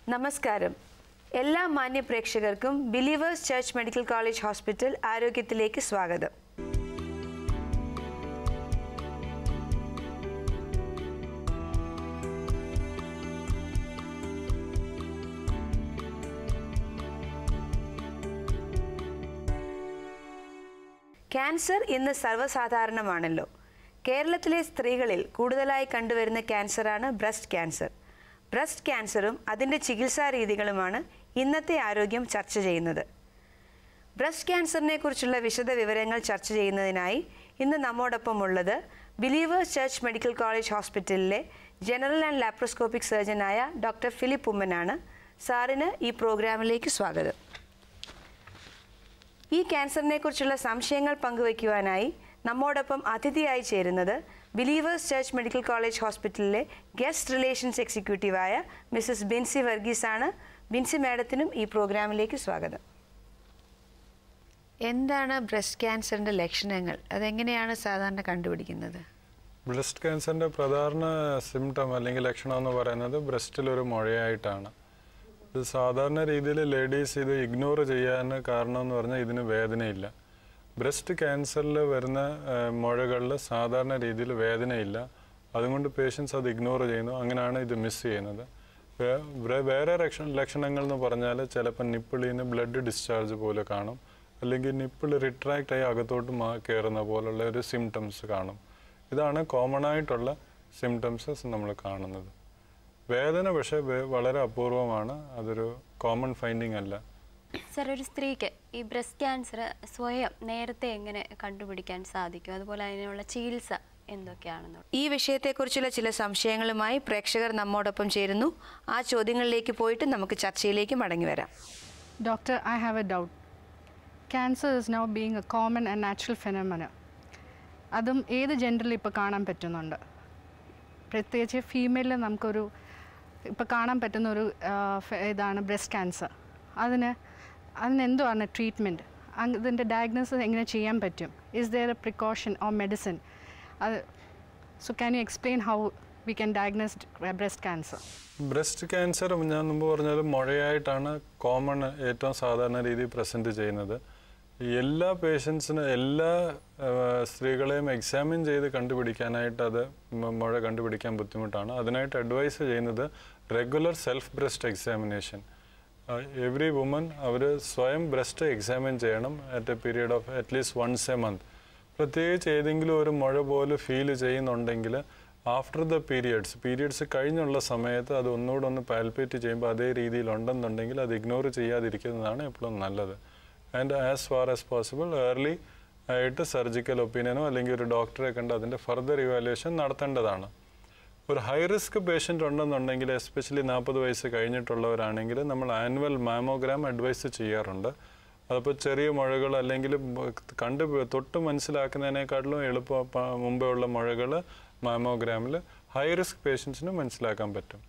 നമസ്കാരം എല്ലാ മാന്യ പ്രേക്ഷകർക്കും Believers church Medical College Hospital ആരോഗ്യത്തിലേക്ക് സ്വാഗതം ക്യാൻസർ ഇന്ന് സർവ്വസാധാരണമാണല്ലോ കേരളത്തിലെ സ്ത്രീകളിൽ കൂടുതലായി കണ്ടുവരുന്ന ക്യാൻസറാണ് ബ്രസ്റ്റ് ക്യാൻസർ ബ്രസ്റ്റ് ക്യാൻസറും അതിൻ്റെ ചികിത്സാ രീതികളുമാണ് ഇന്നത്തെ ആരോഗ്യം ചർച്ച ചെയ്യുന്നത് ബ്രസ്റ്റ് ക്യാൻസറിനെ കുറിച്ചുള്ള വിശദ വിവരങ്ങൾ ചർച്ച ചെയ്യുന്നതിനായി ഇന്ന് നമ്മോടൊപ്പം ഉള്ളത് ബിലീവേഴ്സ് ചർച്ച് മെഡിക്കൽ കോളേജ് ഹോസ്പിറ്റലിലെ ജനറൽ ആൻഡ് ലാപ്രോസ്കോപ്പിക് സർജനായ ഡോക്ടർ ഫിലിപ്പ് ഉമ്മനാണ് സാറിന് ഈ പ്രോഗ്രാമിലേക്ക് സ്വാഗതം ഈ ക്യാൻസറിനെ കുറിച്ചുള്ള സംശയങ്ങൾ പങ്കുവയ്ക്കുവാനായി നമ്മോടൊപ്പം അതിഥിയായി ചേരുന്നത് ബിലീവേഴ്സ് ചർച്ച് മെഡിക്കൽ കോളേജ് ഹോസ്പിറ്റലിലെ ഗസ്റ്റ് റിലേഷൻസ് എക്സിക്യൂട്ടീവായ മിസ്സസ് ബിൻസി വർഗീസ് ആണ് ബിൻസി മാഡത്തിനും ഈ പ്രോഗ്രാമിലേക്ക് സ്വാഗതം എന്താണ് ബ്രസ്റ്റ് ക്യാൻസറിൻ്റെ ലക്ഷണങ്ങൾ അതെങ്ങനെയാണ് സാധാരണ കണ്ടുപിടിക്കുന്നത് ബ്രസ്റ്റ് ക്യാൻസറിന്റെ പ്രധാന സിംറ്റം അല്ലെങ്കിൽ ലക്ഷണം എന്ന് പറയുന്നത് ബ്രസ്റ്റിൽ ഒരു മുഴയായിട്ടാണ് ഇത് സാധാരണ രീതിയിൽ ലേഡീസ് ഇത് ഇഗ്നോർ ചെയ്യാൻ കാരണം എന്ന് പറഞ്ഞാൽ ഇതിന് വേദനയില്ല ബ്രസ്റ്റ് ക്യാൻസറിൽ വരുന്ന മുഴകളിൽ സാധാരണ രീതിയിൽ വേദനയില്ല അതുകൊണ്ട് പേഷ്യൻസ് അത് ഇഗ്നോർ ചെയ്യുന്നു അങ്ങനെയാണ് ഇത് മിസ് ചെയ്യുന്നത് വേ- വേ- വേറെ ലക്ഷ- ലക്ഷണങ്ങൾ എന്ന് പറഞ്ഞാൽ ചിലപ്പോൾ നിപ്പിളിൽ നിന്ന് ബ്ലഡ് ഡിസ്ചാർജ് പോലെ കാണും അല്ലെങ്കിൽ നിപ്പിൾ റിട്രാക്റ്റ് ആയി അകത്തോട്ട് മാ കയറുന്ന പോലുള്ള ഒരു സിംറ്റംസ് കാണും ഇതാണ് കോമൺ ആയിട്ടുള്ള സിംറ്റംസ് നമ്മൾ കാണുന്നത് വേദന പക്ഷേ വേ- വളരെ അപൂർവമാണ് അതൊരു കോമൺ ഫൈൻഡിങ് അല്ല സർ ഒരു സ്ത്രീക്ക് ഈ ബ്രസ്റ്റ് ക്യാൻസർ സ്വയം നേരത്തെ എങ്ങനെ കണ്ടുപിടിക്കാൻ സാധിക്കും അതുപോലെ അതിനുള്ള ചികിത്സ എന്തൊക്കെയാണെന്നുള്ളത് ഈ വിഷയത്തെക്കുറിച്ചുള്ള ചില സംശയങ്ങളുമായി പ്രേക്ഷകർ നമ്മോടൊപ്പം ചേരുന്നു ആ ചോദ്യങ്ങളിലേക്ക് പോയിട്ട് നമുക്ക് ചർച്ചയിലേക്ക് മടങ്ങി വരാം Doctor, I have a doubt. Cancer is now being a common and natural phenomenon. അതും ഏത് ജെൻഡറിൽ ഇപ്പോൾ കാണാൻ പറ്റുന്നുണ്ട് പ്രത്യേകിച്ച് ഫീമെയിലിൽ നമുക്കൊരു ഇപ്പോൾ കാണാൻ പറ്റുന്ന ഒരു ആ, ഫ- ഇതാണ് ബ്രസ്റ്റ് ക്യാൻസർ അതിന് അതിനെന്തുവാണ് ട്രീറ്റ്മെൻറ്റ് അതിൻ്റെ ഡയഗ്നോസിസ് എങ്ങനെ ചെയ്യാൻ പറ്റും is there a precaution or medicine അത് so can you explain how we can diagnose breast cancer breast cancer ഞാൻ മുമ്പ് പറഞ്ഞാൽ മുഴയായിട്ടാണ് കോമൺ ഏറ്റവും സാധാരണ രീതിയിൽ പ്രസൻറ്റ് ചെയ്യുന്നത് എല്ലാ പേഷ്യൻസിന് എല്ലാ ആ, സ്ത്രീകളെയും എക്സാമിൻ ചെയ്ത് കണ്ടുപിടിക്കാനായിട്ട് അത് മ- മുഴ കണ്ടുപിടിക്കാൻ ബുദ്ധിമുട്ടാണ് അതിനായിട്ട് അഡ്വൈസ് ചെയ്യുന്നത് regular self breast examination every woman അവർ സ്വയം ബ്രസ്റ്റ് എക്സാമിൻ ചെയ്യണം at a period of at least once a month പ്രത്യേകിച്ച് ഏതെങ്കിലും ഒരു മുഴ പോലെ ഫീൽ ചെയ്യുന്നുണ്ടെങ്കിൽ ആഫ്റ്റർ ദ പീരിയഡ്സ് പീരിയഡ്സ് കഴിഞ്ഞുള്ള സമയത്ത് അത് ഒന്നുകൂടെ ഒന്ന് പാൽപ്പേറ്റ് ചെയ്യുമ്പോൾ അതേ രീതിയിൽ ഉണ്ടെന്നുണ്ടെങ്കിൽ അത് ഇഗ്നോർ ചെയ്യാതിരിക്കുന്നതാണ് എപ്പോഴും നല്ലത് and as far as possible early ആയിട്ട് സർജിക്കൽ ഒപ്പീനിയനോ അല്ലെങ്കിൽ ഒരു ഡോക്ടറെ കണ്ട് അതിൻ്റെ ഫർദർ ഇവാലുവേഷൻ നടത്തേണ്ടതാണ് ഒരു ഹൈ റിസ്ക് പേഷ്യൻ്റ് ഉണ്ടെന്നുണ്ടെങ്കിൽ എസ്പെഷ്യലി നാൽപ്പത് വയസ്സ് കഴിഞ്ഞിട്ടുള്ളവരാണെങ്കിൽ നമ്മൾ ആനുവൽ മാമോഗ്രാം അഡ്വൈസ് ചെയ്യാറുണ്ട് അതിപ്പോൾ ചെറിയ മുഴകൾ അല്ലെങ്കിൽ ബ- കണ്ട് തൊട്ട് മനസ്സിലാക്കുന്നതിനേക്കാട്ടിലും എളുപ്പം പ- മുമ്പേ ഉള്ള മുഴകൾ മാമോഗ്രാമിൽ ഹൈ റിസ്ക് പേഷ്യൻസിന് മനസ്സിലാക്കാൻ പറ്റും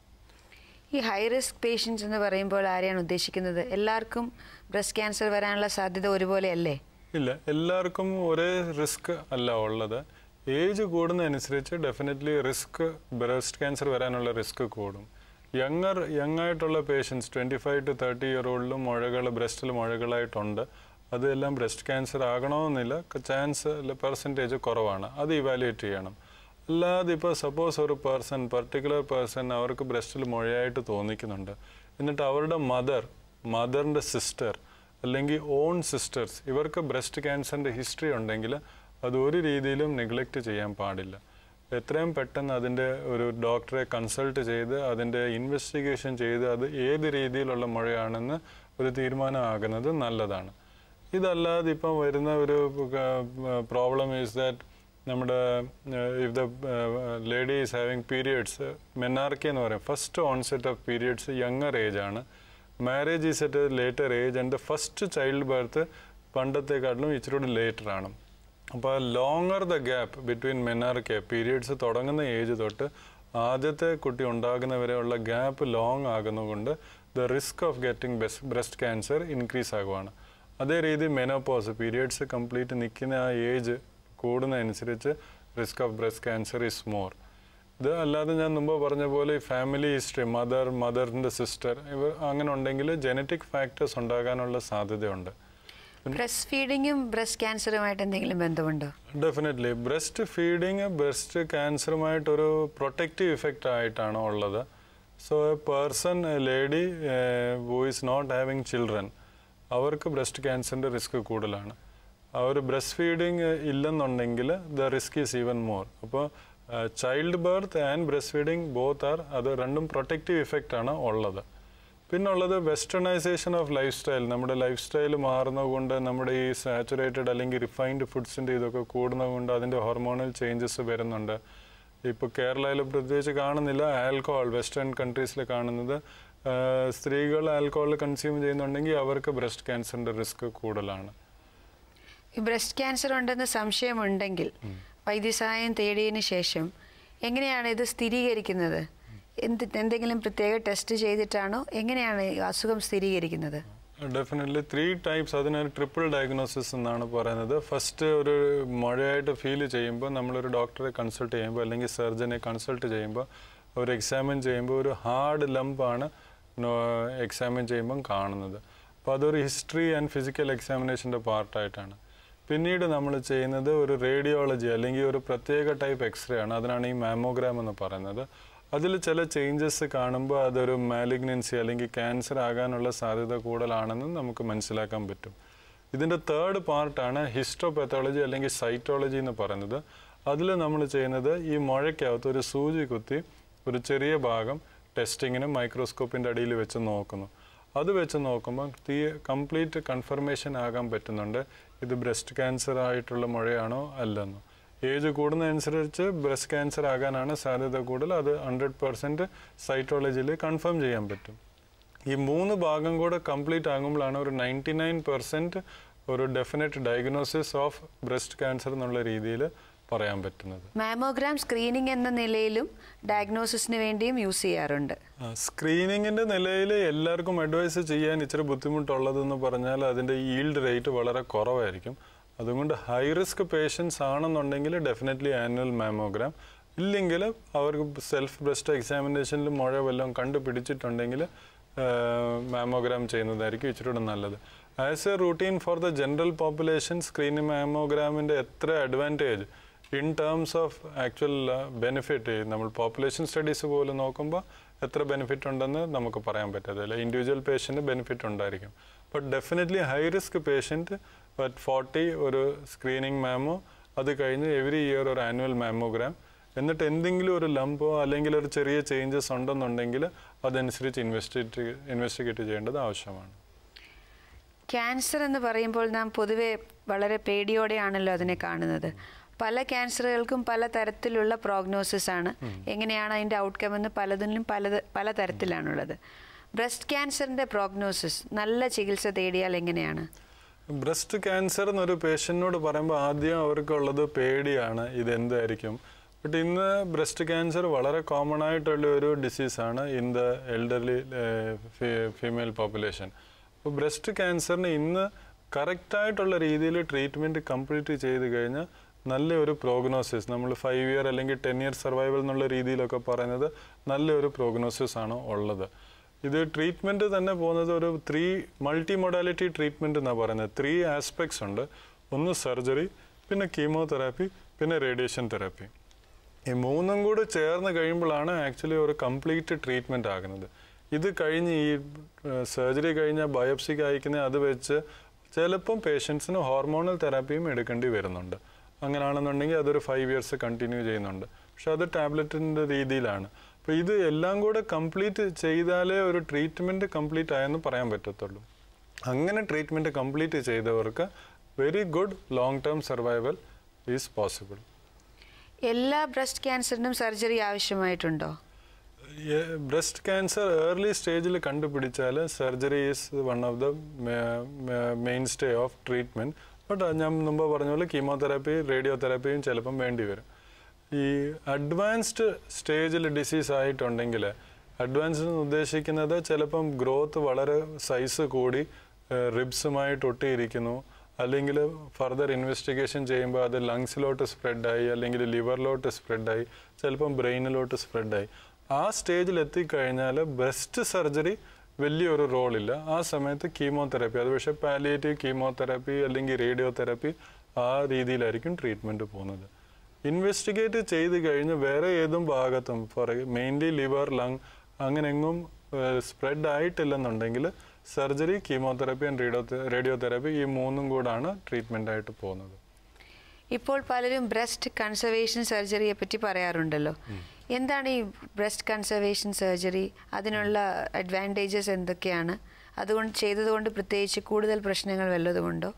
ഈ ഹൈ റിസ്ക് പേഷ്യൻസ് എന്ന് പറയുമ്പോൾ ആരെയാണ് ഉദ്ദേശിക്കുന്നത് എല്ലാവർക്കും ബ്രസ്റ്റ് ക്യാൻസർ വരാനുള്ള സാധ്യത ഒരുപോലെയല്ലേ ഇല്ല എല്ലാവർക്കും ഒരേ റിസ്ക് അല്ല ഉള്ളത് ഏജ് കൂടുന്നതനുസരിച്ച് ഡെഫിനറ്റ്ലി റിസ്ക് ബ്രസ്റ്റ് ക്യാൻസർ വരാനുള്ള റിസ്ക് കൂടും യങ്ങർ യങ് ആയിട്ടുള്ള patients twenty five to thirty year ഓൾഡിലും മുഴകൾ ബ്രസ്റ്റിൽ മുഴകളായിട്ടുണ്ട് അതെല്ലാം ബ്രസ്റ്റ് ക്യാൻസർ ആകണമെന്നില്ല ചാൻസ് പെർസെൻറ്റേജ് കുറവാണ് അത് ഇവാലുവേറ്റ് ചെയ്യണം അല്ലാതെ ഇപ്പോൾ സപ്പോസ് ഒരു പേഴ്സൺ പർട്ടിക്കുലർ പേഴ്സൺ അവർക്ക് ബ്രസ്റ്റിൽ മുഴയായിട്ട് തോന്നിക്കുന്നുണ്ട് എന്നിട്ട് അവരുടെ മദർ മദറിൻ്റെ സിസ്റ്റർ അല്ലെങ്കിൽ ഓൺ സിസ്റ്റേഴ്സ് ഇവർക്ക് ബ്രസ്റ്റ് ക്യാൻസറിൻ്റെ ഹിസ്റ്ററി ഉണ്ടെങ്കിൽ അത് ഒരു രീതിയിലും നെഗ്ലക്റ്റ് ചെയ്യാൻ പാടില്ല എത്രയും പെട്ടെന്ന് അതിൻ്റെ ഒരു ഡോക്ടറെ കൺസൾട്ട് ചെയ്ത് അതിൻ്റെ ഇൻവെസ്റ്റിഗേഷൻ ചെയ്ത് അത് ഏത് രീതിയിലുള്ള മുഴയാണെന്ന് ഒരു തീരുമാനമാകുന്നത് നല്ലതാണ് ഇതല്ലാതെ ഇപ്പം വരുന്ന ഒരു പ്രോബ്ലം ഈസ് ദാറ്റ് നമ്മുടെ if the lady is having periods menarche എന്ന് പറയും first onset of periods younger age ആണ് marriage is at later age and the first child birth പണ്ടത്തെക്കാട്ടിലും ഇച്ചിരി കൂടി ലേറ്റർ ആണ് അപ്പോൾ longer the gap between menarche periods തുടങ്ങുന്ന ഏജ് തൊട്ട് ആദ്യത്തെ കുട്ടി ഉണ്ടാകുന്നവരെയുള്ള ഗ്യാപ്പ് ലോങ് ആകുന്നതുകൊണ്ട് the risk of getting breast cancer increase ആകുവാണ് അതേ രീതി മെനോപോസ് പീരിയഡ്സ് കംപ്ലീറ്റ് നിൽക്കുന്ന ആ ഏജ് കൂടുന്നതനുസരിച്ച് risk of breast cancer is more ഇത് അല്ലാതെ ഞാൻ മുമ്പ് പറഞ്ഞ പോലെ ഈ ഫാമിലി ഹിസ്റ്ററി മദർ മദറിൻ്റെ സിസ്റ്റർ ഇവ അങ്ങനെ ഉണ്ടെങ്കിൽ ജനറ്റിക് ഫാക്ടേഴ്സ് ഉണ്ടാകാനുള്ള സാധ്യതയുണ്ട് ബ്രസ്റ്റ് ഫീഡിങ്ങും ബ്രസ്റ്റ് ക്യാൻസറുമായിട്ട് എന്തെങ്കിലും ബന്ധമുണ്ടോ ഡെഫിനറ്റ്ലി ബ്രസ്റ്റ് ഫീഡിങ് ബ്രസ്റ്റ് ക്യാൻസറുമായിട്ടൊരു പ്രൊട്ടക്റ്റീവ് ഇഫക്റ്റ് ആയിട്ടാണ് ഉള്ളത് so a person a lady who is not having children അവർക്ക് ബ്രസ്റ്റ് ക്യാൻസറിൻ്റെ റിസ്ക് കൂടുതലാണ് അവർ ബ്രസ്റ്റ് ഫീഡിങ് ഇല്ലെന്നുണ്ടെങ്കിൽ the risk is even more അപ്പോൾ child birth and breast feeding both are അത് രണ്ടും പ്രൊട്ടക്റ്റീവ് ഇഫക്റ്റ് ആണ് ഉള്ളത് പിന്നുള്ളത് വെസ്റ്റേണൈസേഷൻ ഓഫ് ലൈഫ് സ്റ്റൈൽ നമ്മുടെ ലൈഫ് സ്റ്റൈൽ മാറുന്നതുകൊണ്ട് നമ്മുടെ ഈ സാച്ചുറേറ്റഡ് അല്ലെങ്കിൽ റിഫൈൻഡ് ഫുഡ്സിൻ്റെ ഇതൊക്കെ കൂടുന്നതുകൊണ്ട് അതിൻ്റെ ഹോർമോണൽ ചേഞ്ചസ് വരുന്നുണ്ട് ഇപ്പോൾ കേരളയിൽ പ്രത്യേകിച്ച് കാണുന്നില്ല ആൽക്കഹോൾ വെസ്റ്റേൺ കൺട്രീസിൽ കാണുന്നത് ആ, സ്ത്രീകൾ ആൽക്കഹോൾ കൺസ്യൂം ചെയ്യുന്നുണ്ടെങ്കിൽ അവർക്ക് ബ്രസ്റ്റ് ക്യാൻസറിൻ്റെ റിസ്ക് കൂടുതലാണ് ഈ ബ്രസ്റ്റ് ക്യാൻസർ ഉണ്ടെന്ന് സംശയമുണ്ടെങ്കിൽ വൈദ്യസഹായം തേടിയതിന് ശേഷം എങ്ങനെയാണ് ഇത് സ്ഥിരീകരിക്കുന്നത് എന്ത് എന്തെങ്കിലും പ്രത്യേക ടെസ്റ്റ് ചെയ്തിട്ടാണോ എങ്ങനെയാണ് ഈ അസുഖം സ്ഥിരീകരിക്കുന്നത് ഡെഫിനറ്റ്ലി ത്രീ ടൈപ്സ് അതിനൊരു ട്രിപ്പിൾ ഡയഗ്നോസിസ് എന്നാണ് പറയുന്നത് ഫസ്റ്റ് ഒരു മഴയായിട്ട് ഫീൽ ചെയ്യുമ്പോൾ നമ്മളൊരു ഡോക്ടറെ കൺസൾട്ട് ചെയ്യുമ്പോൾ അല്ലെങ്കിൽ സർജനെ കൺസൾട്ട് ചെയ്യുമ്പോൾ അവർ എക്സാമിൻ ചെയ്യുമ്പോൾ ഒരു ഹാർഡ് ലംപാണ് എക്സാമിൻ ചെയ്യുമ്പം കാണുന്നത് അപ്പോൾ അതൊരു ഹിസ്റ്ററി ആൻഡ് ഫിസിക്കൽ എക്സാമിനേഷൻ്റെ പാർട്ടായിട്ടാണ് പിന്നീട് നമ്മൾ ചെയ്യുന്നത് ഒരു റേഡിയോളജി അല്ലെങ്കിൽ ഒരു പ്രത്യേക ടൈപ്പ് എക്സ്റേ ആണ് അതിനാണ് ഈ മാമോഗ്രാം എന്ന് പറയുന്നത് അതിൽ ചില ചേഞ്ചസ് കാണുമ്പോൾ അതൊരു മാലിഗ്നൻസി അല്ലെങ്കിൽ ക്യാൻസർ ആകാനുള്ള സാധ്യത കൂടുതലാണെന്ന് നമുക്ക് മനസ്സിലാക്കാൻ പറ്റും ഇതിൻ്റെ തേർഡ് പാർട്ടാണ് ഹിസ്റ്റോപെത്തോളജി അല്ലെങ്കിൽ സൈറ്റോളജി എന്ന് പറയുന്നത് അതിൽ നമ്മൾ ചെയ്യുന്നത് ഈ മുഴയ്ക്കകത്ത് ഒരു സൂചി കുത്തി ഒരു ചെറിയ ഭാഗം ടെസ്റ്റിങ്ങിന് മൈക്രോസ്കോപ്പിൻ്റെ അടിയിൽ വെച്ച് നോക്കുന്നു അത് വെച്ച് നോക്കുമ്പോൾ തീ കംപ്ലീറ്റ് കൺഫർമേഷൻ ആകാൻ പറ്റുന്നുണ്ട് ഇത് ബ്രസ്റ്റ് ക്യാൻസർ ആയിട്ടുള്ള മുഴയാണോ അല്ലെന്നോ ഏജ് കൂടുന്നതനുസരിച്ച് ബ്രസ്റ്റ് ക്യാൻസർ ആകാനാണ് സാധ്യത കൂടുതൽ അത് ഹൺഡ്രഡ് പെർസെൻറ്റ് സൈറ്റോളജിയിൽ കൺഫേം ചെയ്യാൻ പറ്റും ഈ മൂന്ന് ഭാഗം കൂടെ കംപ്ലീറ്റ് ആകുമ്പോഴാണ് ഒരു നയൻറ്റി നയൻ പെർസെൻറ്റ് ഒരു definite diagnosis of breast cancer എന്നുള്ള രീതിയിൽ പറയാൻ പറ്റുന്നത് മാമോഗ്രാം സ്ക്രീനിങ് എന്ന നിലയിലും ഡയഗ്നോസിസിന് വേണ്ടിയും യൂസ് ചെയ്യാറുണ്ട് സ്ക്രീനിങ്ങിൻ്റെ നിലയിൽ എല്ലാവർക്കും അഡ്വൈസ് ചെയ്യാൻ ഇച്ചിരി ബുദ്ധിമുട്ടുള്ളതെന്ന് പറഞ്ഞാൽ അതിൻ്റെ ഈൽഡ് റേറ്റ് വളരെ കുറവായിരിക്കും അതുകൊണ്ട് ഹൈ റിസ്ക് പേഷ്യൻസ് ആണെന്നുണ്ടെങ്കിൽ ഡെഫിനറ്റ്ലി ആനുവൽ മാമോഗ്രാം ഇല്ലെങ്കിൽ അവർക്ക് സെൽഫ് ബ്രസ്റ്റ് എക്സാമിനേഷനിൽ മുഴ വല്ലതും കണ്ടുപിടിച്ചിട്ടുണ്ടെങ്കിൽ മാമോഗ്രാം ചെയ്യുന്നതായിരിക്കും ഇച്ചിരി കൂടെ നല്ലത് as a routine for the general population screening മാമോഗ്രാമിൻ്റെ എത്ര advantage in terms of actual benefit നമ്മൾ പോപ്പുലേഷൻ സ്റ്റഡീസ് പോലെ നോക്കുമ്പോൾ എത്ര ബെനിഫിറ്റ് ഉണ്ടെന്ന് നമുക്ക് പറയാൻ പറ്റത്തില്ല ഇൻഡിവിജ്വൽ പേഷ്യൻറ്റ് ബെനിഫിറ്റ് ഉണ്ടായിരിക്കും but definitely high risk patient but forty ഒരു സ്ക്രീനിങ് മാമോ അത് കഴിഞ്ഞ് എവറി ഇയർ ഒരു ആനുവൽ മാമോഗ്രാം എന്നിട്ട് എന്തെങ്കിലും ഒരു ലംബോ അല്ലെങ്കിൽ ഒരു ചെറിയ ചേഞ്ചസ് ഉണ്ടെന്നുണ്ടെങ്കിൽ അതനുസരിച്ച് ഇൻവെസ്റ്റിഗേറ്റ് ഇൻവെസ്റ്റിഗേറ്റ് ചെയ്യേണ്ടത് ആവശ്യമാണ് ക്യാൻസർ എന്ന് പറയുമ്പോൾ നാം പൊതുവെ വളരെ പേടിയോടെയാണല്ലോ അതിനെ കാണുന്നത് പല ക്യാൻസറുകൾക്കും പല തരത്തിലുള്ള പ്രോഗ്നോസിസ് ആണ് എങ്ങനെയാണ് അതിൻ്റെ ഔട്ട്കം എന്ന് പലതിലും പല പല തരത്തിലാണുള്ളത് ബ്രസ്റ്റ് ക്യാൻസറിൻ്റെ പ്രോഗ്നോസിസ് നല്ല ചികിത്സ തേടിയാൽ എങ്ങനെയാണ് ബ്രസ്റ്റ് ക്യാൻസർ എന്നൊരു പേഷ്യൻറ്റിനോട് പറയുമ്പോൾ ആദ്യം അവർക്കുള്ളത് പേടിയാണ് ഇതെന്തായിരിക്കും ബട്ട് ഇന്ന് ബ്രസ്റ്റ് ക്യാൻസർ വളരെ കോമൺ ആയിട്ടുള്ള ഒരു ഡിസീസാണ് in the elderly female population അപ്പോൾ ബ്രസ്റ്റ് ക്യാൻസറിന് ഇന്ന് കറക്റ്റായിട്ടുള്ള രീതിയിൽ ട്രീറ്റ്മെൻറ്റ് കംപ്ലീറ്റ് ചെയ്ത് കഴിഞ്ഞാൽ നല്ലൊരു പ്രോഗ്നോസിസ് നമ്മൾ ഫൈവ് ഇയർ അല്ലെങ്കിൽ ടെൻ ഇയർ സർവൈവൽ എന്നുള്ള രീതിയിലൊക്കെ പറയുന്നത് നല്ലൊരു പ്രോഗ്നോസിസ് ആണ് ഉള്ളത് ഇത് ട്രീറ്റ്മെൻറ്റ് തന്നെ പോകുന്നത് ഒരു ത്രീ മൾട്ടി മൊഡാലിറ്റി ട്രീറ്റ്മെൻറ്റ് എന്നാണ് പറയുന്നത് ത്രീ ആസ്പെക്ട്സ് ഉണ്ട് ഒന്ന് സർജറി പിന്നെ കീമോതെറാപ്പി പിന്നെ റേഡിയേഷൻ തെറാപ്പി ഈ മൂന്നും കൂടെ ചേർന്ന് കഴിയുമ്പോഴാണ് ആക്ച്വലി ഒരു കംപ്ലീറ്റ് ട്രീറ്റ്മെൻറ്റ് ആകുന്നത് ഇത് കഴിഞ്ഞ് ഈ സർജറി കഴിഞ്ഞ ബയോപ്സിക്ക് അയക്കുന്ന അത് വെച്ച് ചിലപ്പം പേഷ്യൻസിന് ഹോർമോണൽ തെറാപ്പിയും എടുക്കേണ്ടി വരുന്നുണ്ട് അങ്ങനെയാണെന്നുണ്ടെങ്കിൽ അതൊരു ഫൈവ് ഇയേഴ്സ് കണ്ടിന്യൂ ചെയ്യുന്നുണ്ട് പക്ഷെ അത് ടാബ്ലറ്റിൻ്റെ രീതിയിലാണ് അപ്പോൾ ഇത് എല്ലാം കൂടെ കംപ്ലീറ്റ് ചെയ്താലേ ഒരു ട്രീറ്റ്മെൻറ്റ് കംപ്ലീറ്റ് ആയെന്ന് പറയാൻ പറ്റത്തുള്ളൂ അങ്ങനെ ട്രീറ്റ്മെൻറ്റ് കംപ്ലീറ്റ് ചെയ്തവർക്ക് very good long term survival is possible എല്ലാ ബ്രസ്റ്റ് ക്യാൻസറിനും സർജറി ആവശ്യമായിട്ടുണ്ടോ ബ്രസ്റ്റ് ക്യാൻസർ ഏർലി സ്റ്റേജിൽ കണ്ടുപിടിച്ചാൽ surgery is one of the mainstay of treatment but ഞാൻ മുമ്പ് പറഞ്ഞ പോലെ കീമോതെറാപ്പി റേഡിയോ തെറാപ്പിയും ചിലപ്പം വേണ്ടി വരും ഈ അഡ്വാൻസ്ഡ് സ്റ്റേജിൽ ഡിസീസ് ആയിട്ടുണ്ടെങ്കിൽ അഡ്വാൻസ്ഡ് എന്ന് ഉദ്ദേശിക്കുന്നത് ചിലപ്പം ഗ്രോത്ത് വളരെ സൈസ് കൂടി റിബ്സുമായിട്ട് ഒട്ടിയിരിക്കുന്നു അല്ലെങ്കിൽ ഫർദർ ഇൻവെസ്റ്റിഗേഷൻ ചെയ്യുമ്പോൾ അത് ലങ്സിലോട്ട് സ്പ്രെഡായി അല്ലെങ്കിൽ ലിവറിലോട്ട് സ്പ്രെഡായി ചിലപ്പം ബ്രെയിനിലോട്ട് സ്പ്രെഡായി ആ സ്റ്റേജിൽ എത്തിക്കഴിഞ്ഞാൽ ബ്രസ്റ്റ് സർജറി വലിയൊരു റോളില്ല ആ സമയത്ത് കീമോതെറാപ്പി അത് പക്ഷേ പാലിയേറ്റീവ് കീമോതെറാപ്പി അല്ലെങ്കിൽ റേഡിയോ തെറാപ്പി ആ രീതിയിലായിരിക്കും ട്രീറ്റ്മെൻറ്റ് പോകുന്നത് ഇൻവെസ്റ്റിഗേറ്റ് ചെയ്ത് കഴിഞ്ഞ് വേറെ ഏതും ഭാഗത്തും ഫോർ മെയിൻലി ലിവർ ലങ് അങ്ങനെ എങ്ങും സ്പ്രെഡ് ആയിട്ടില്ലെന്നുണ്ടെങ്കിൽ surgery chemotherapy and radio radiotherapy ഈ മൂന്നും കൂടാണ് ട്രീറ്റ്മെൻ്റ് ആയിട്ട് പോകുന്നത് ഇപ്പോൾ പലരും ബ്രസ്റ്റ് കൺസർവേഷൻ സർജറിയെ പറ്റി പറയാറുണ്ടല്ലോ എന്താണ് ഈ ബ്രസ്റ്റ് കൺസർവേഷൻ സർജറി അതിനുള്ള അഡ്വാൻറ്റേജസ് എന്തൊക്കെയാണ് അതുകൊണ്ട് ചെയ്തതുകൊണ്ട് പ്രത്യേകിച്ച് കൂടുതൽ പ്രശ്നങ്ങൾ വല്ലതുമുണ്ടോ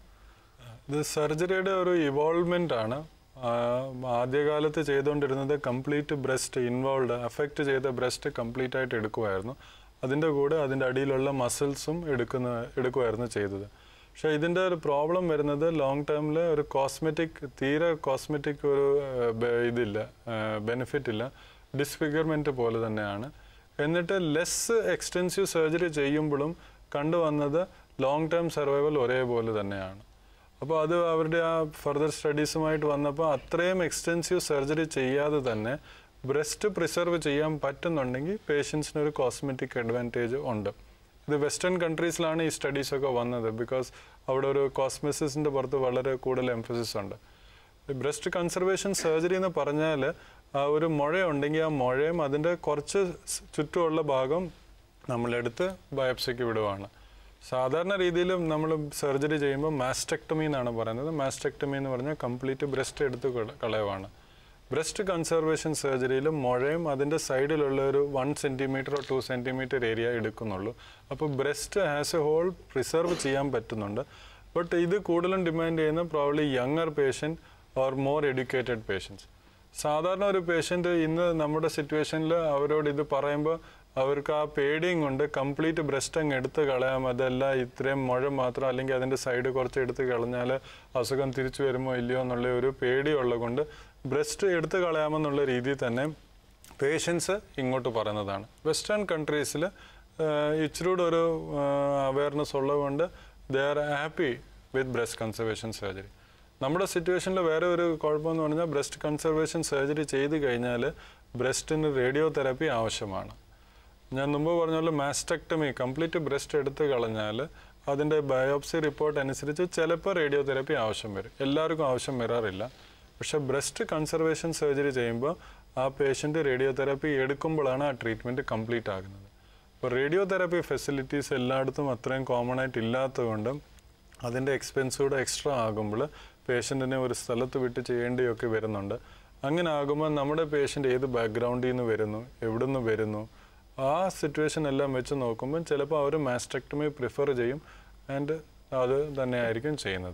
ഇത് സർജറിയുടെ ഒരു ഇവോൾവ്മെൻ്റ് ആണ് ആ, ആദ്യകാലത്ത് ചെയ്തുകൊണ്ടിരുന്നത് കംപ്ലീറ്റ് ബ്രസ്റ്റ് ഇൻവോൾവ് അഫക്റ്റ് ചെയ്ത ബ്രസ്റ്റ് കംപ്ലീറ്റ് ആയിട്ട് എടുക്കുമായിരുന്നു അതിൻ്റെ കൂടെ അതിൻ്റെ അടിയിലുള്ള മസിൽസും എടുക്കുന്ന എടുക്കുമായിരുന്നു ചെയ്തത് പക്ഷേ ഇതിൻ്റെ ഒരു പ്രോബ്ലം വരുന്നത് ലോങ് ടേമിൽ ഒരു കോസ്മെറ്റിക് തീരെ കോസ്മെറ്റിക് ഒരു ആ, ബെ- ഇതില്ല ബെനിഫിറ്റ് ഇല്ല ഡിസ്ഫിഗർമെൻറ്റ് പോലെ തന്നെയാണ് എന്നിട്ട് ലെസ് എക്സ്റ്റെൻസീവ് സർജറി ചെയ്യുമ്പോഴും കണ്ടുവന്നത് ലോങ് ടേം സർവൈവൽ ഒരേപോലെ തന്നെയാണ് അപ്പോൾ അത് അവരുടെ ആ ഫർദർ സ്റ്റഡീസുമായിട്ട് വന്നപ്പോൾ അത്രയും എക്സ്റ്റെൻസീവ് സർജറി ചെയ്യാതെ തന്നെ ബ്രസ്റ്റ് പ്രിസർവ് ചെയ്യാൻ പറ്റുന്നുണ്ടെങ്കിൽ പേഷ്യൻസിന് ഒരു കോസ്മെറ്റിക് അഡ്വാൻറ്റേജ് ഉണ്ട് ഇത് വെസ്റ്റേൺ കൺട്രീസിലാണ് ഈ സ്റ്റഡീസൊക്കെ വന്നത് ബിക്കോസ് അവിടെ ഒരു കോസ്മെസിസിൻ്റെ പുറത്ത് വളരെ കൂടുതൽ എംഫസിസ് ഉണ്ട് ബ്രസ്റ്റ് കൺസർവേഷൻ സർജറി എന്ന് പറഞ്ഞാൽ ആ ഒരു മുഴയുണ്ടെങ്കിൽ ആ മുഴയും അതിൻ്റെ കുറച്ച് സ് ചുറ്റുമുള്ള ഭാഗം നമ്മളെടുത്ത് ബയോപ്സിക്ക് വിടുവാണ് സാധാരണ രീതിയിൽ നമ്മൾ സർജറി ചെയ്യുമ്പോൾ മാസ്റ്റക്ടമി എന്നാണ് പറയുന്നത് മാസ്റ്റക്ടമി എന്ന് പറഞ്ഞാൽ കംപ്ലീറ്റ് ബ്രസ്റ്റ് എടുത്ത് കള- കളയുവാണ് ബ്രസ്റ്റ് കൺസർവേഷൻ സർജറിയിൽ മുഴയും അതിൻ്റെ സൈഡിലുള്ള ഒരു one centimetre two centimetre area എടുക്കുന്നുള്ളൂ അപ്പോൾ breast as a whole preserve ചെയ്യാൻ പറ്റുന്നുണ്ട് ബട്ട് ഇത് കൂടുതലും ഡിമാൻഡ് ചെയ്യുന്ന probably younger patient or more educated patients സാധാരണ ഒരു പേഷ്യൻ്റ് ഇന്ന് നമ്മുടെ സിറ്റുവേഷനിൽ അവരോട് ഇത് പറയുമ്പോൾ അവർക്ക് ആ പേടിയും കൊണ്ട് കംപ്ലീറ്റ് ബ്രസ്റ്റ് അങ്ങ് എടുത്ത് കളയാം അതല്ല ഇത്രയും മുഴ മാത്രം അല്ലെങ്കിൽ അതിൻ്റെ സൈഡ് കുറച്ച് എടുത്ത് കളഞ്ഞാൽ അസുഖം തിരിച്ചു വരുമോ ഇല്ലയോ എന്നുള്ള ഒരു പേടിയുള്ളത് കൊണ്ട് ബ്രസ്റ്റ് എടുത്ത് കളയാമെന്നുള്ള രീതിയിൽ തന്നെ പേഷ്യൻസ് ഇങ്ങോട്ട് പറയുന്നതാണ് വെസ്റ്റേൺ കൺട്രീസിൽ ഇച്ചിരൂടെ ഒരു അവയർനെസ് ഉള്ളതുകൊണ്ട് they are happy with breast conservation surgery നമ്മുടെ സിറ്റുവേഷനിൽ വേറെ ഒരു കുഴപ്പമെന്ന് പറഞ്ഞാൽ ബ്രസ്റ്റ് കൺസർവേഷൻ സർജറി ചെയ്ത് കഴിഞ്ഞാൽ ബ്രസ്റ്റിന് റേഡിയോ തെറാപ്പി ആവശ്യമാണ് ഞാൻ മുമ്പ് പറഞ്ഞ പോലെ മാസ്റ്റക്ടമി കംപ്ലീറ്റ് ബ്രസ്റ്റ് എടുത്ത് കളഞ്ഞാൽ അതിൻ്റെ ബയോപ്സി റിപ്പോർട്ട് അനുസരിച്ച് ചിലപ്പോൾ റേഡിയോ തെറാപ്പി ആവശ്യം വരും എല്ലാവർക്കും ആവശ്യം വരാറില്ല പക്ഷെ ബ്രസ്റ്റ് കൺസർവേഷൻ സർജറി ചെയ്യുമ്പോൾ ആ പേഷ്യൻ്റ് റേഡിയോ തെറാപ്പി എടുക്കുമ്പോഴാണ് ആ ട്രീറ്റ്മെൻറ്റ് കംപ്ലീറ്റ് ആകുന്നത് അപ്പോൾ റേഡിയോ തെറാപ്പി ഫെസിലിറ്റീസ് എല്ലായിടത്തും അത്രയും കോമൺ ആയിട്ട് ഇല്ലാത്തതുകൊണ്ട് അതിൻ്റെ എക്സ്പെൻസ് കൂടെ എക്സ്ട്രാ ആകുമ്പോൾ പേഷ്യൻറ്റിനെ ഒരു സ്ഥലത്ത് വിട്ട് ചെയ്യേണ്ടിയൊക്കെ വരുന്നുണ്ട് അങ്ങനെ ആകുമ്പോൾ നമ്മുടെ പേഷ്യൻ്റ് ഏത് ബാക്ക്ഗ്രൗണ്ടിൽ നിന്ന് വരുന്നു എവിടെ നിന്ന് വരുന്നു ആ സിറ്റുവേഷൻ എല്ലാം വെച്ച് നോക്കുമ്പോൾ ചിലപ്പോൾ അവർ മാസ്റ്റക്ടമി പ്രിഫർ ചെയ്യും ആൻഡ് അത് തന്നെയായിരിക്കും ചെയ്യുന്നത്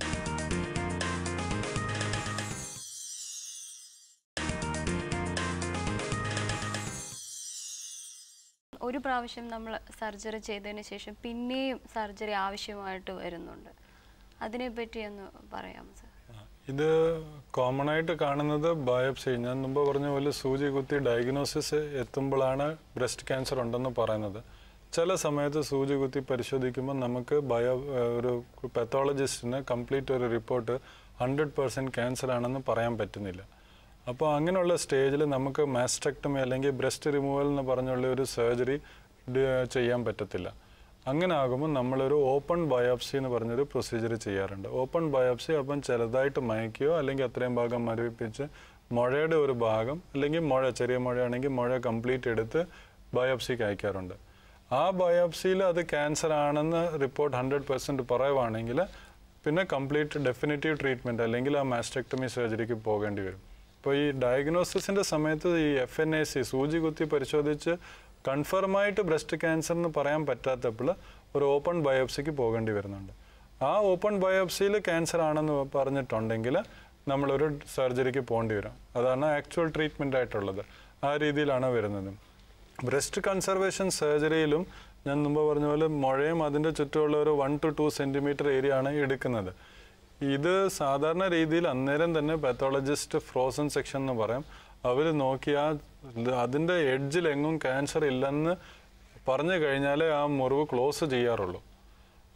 ഒരു പ്രാവശ്യം നമ്മൾ സർജറി ചെയ്തതിന് ശേഷം പിന്നെയും സർജറി ആവശ്യമായിട്ട് വരുന്നുണ്ട് അതിനെപ്പറ്റി ഒന്ന് പറയാമോ സാർ ഇത് കോമൺ ആയിട്ട് കാണുന്നത് ബയോപ്സി ഞാൻ മുമ്പ് പറഞ്ഞ പോലെ സൂചി കുത്തി ഡയഗ്നോസിസ് എത്തുമ്പോഴാണ് ബ്രസ്റ്റ് ക്യാൻസർ ഉണ്ടെന്ന് പറയുന്നത് ചില സമയത്ത് സൂചി കുത്തി പരിശോധിക്കുമ്പോൾ നമുക്ക് ബയോ ഒരു പെത്തോളജിസ്റ്റിന് കംപ്ലീറ്റ് ഒരു റിപ്പോർട്ട് ഹൺഡ്രഡ് പെർസെൻറ്റ് ക്യാൻസർ ആണെന്ന് പറയാൻ പറ്റുന്നില്ല അപ്പോൾ അങ്ങനെയുള്ള സ്റ്റേജിൽ നമുക്ക് മാസ്റ്റക്ടമി അല്ലെങ്കിൽ ബ്രസ്റ്റ് റിമൂവൽ എന്ന് പറഞ്ഞുള്ള ഒരു സർജറി ചെയ്യാൻ പറ്റത്തില്ല അങ്ങനെ ആകുമ്പോൾ നമ്മളൊരു ഓപ്പൺ ബയോപ്സി എന്ന് പറഞ്ഞൊരു പ്രൊസീജിയർ ചെയ്യാറുണ്ട് ഓപ്പൺ ബയോപ്സി അപ്പം ചെറുതായിട്ട് മയക്കുകയോ അല്ലെങ്കിൽ അത്രയും ഭാഗം മരവിപ്പിച്ച് മുഴയുടെ ഒരു ഭാഗം അല്ലെങ്കിൽ മുഴ ചെറിയ മുഴയാണെങ്കിൽ മുഴ കംപ്ലീറ്റ് എടുത്ത് ബയോപ്സിക്ക് അയക്കാറുണ്ട് ആ ബയോപ്സിയിൽ അത് ക്യാൻസർ ആണെന്ന് റിപ്പോർട്ട് ഹൺഡ്രഡ് പെർസെൻറ്റ് പറയുവാണെങ്കിൽ പിന്നെ കംപ്ലീറ്റ് ഡെഫിനറ്റീവ് ട്രീറ്റ്മെൻറ്റ് അല്ലെങ്കിൽ ആ മാസ്റ്റക്ടമി സർജറിക്ക് പോകേണ്ടി വരും അപ്പോൾ ഈ ഡയഗ്നോസിസിൻ്റെ സമയത്ത് ഈ എഫ് എൻ എ സി സൂചി കുത്തി പരിശോധിച്ച് കൺഫേമായിട്ട് ബ്രസ്റ്റ് ക്യാൻസർ എന്ന് പറയാൻ പറ്റാത്തപ്പോൾ ഒരു ഓപ്പൺ ബയോപ്സിക്ക് പോകേണ്ടി വരുന്നുണ്ട് ആ ഓപ്പൺ ബയോപ്സിയിൽ ക്യാൻസർ ആണെന്ന് പറഞ്ഞിട്ടുണ്ടെങ്കിൽ നമ്മളൊരു സർജറിക്ക് പോകേണ്ടി വരും അതാണ് ആക്ച്വൽ ട്രീറ്റ്മെൻ്റ് ആയിട്ടുള്ളത് ആ രീതിയിലാണ് വരുന്നത് ബ്രസ്റ്റ് കൺസർവേഷൻ സർജറിയിലും ഞാൻ മുമ്പ് പറഞ്ഞ പോലെ മുഴയും അതിൻ്റെ ചുറ്റുമുള്ള ഒരു one two two centimetre area ആണ് എടുക്കുന്നത് ഇത് സാധാരണ രീതിയിൽ അന്നേരം തന്നെ പാത്തോളജിസ്റ്റ് ഫ്രോസൺ സെക്ഷൻ എന്ന് പറയും അവർ നോക്കിയാൽ അതിൻ്റെ എഡ്ജിൽ എങ്ങും ക്യാൻസർ ഇല്ലെന്ന് പറഞ്ഞു കഴിഞ്ഞാലേ ആ മുറിവ് ക്ലോസ് ചെയ്യാറുള്ളൂ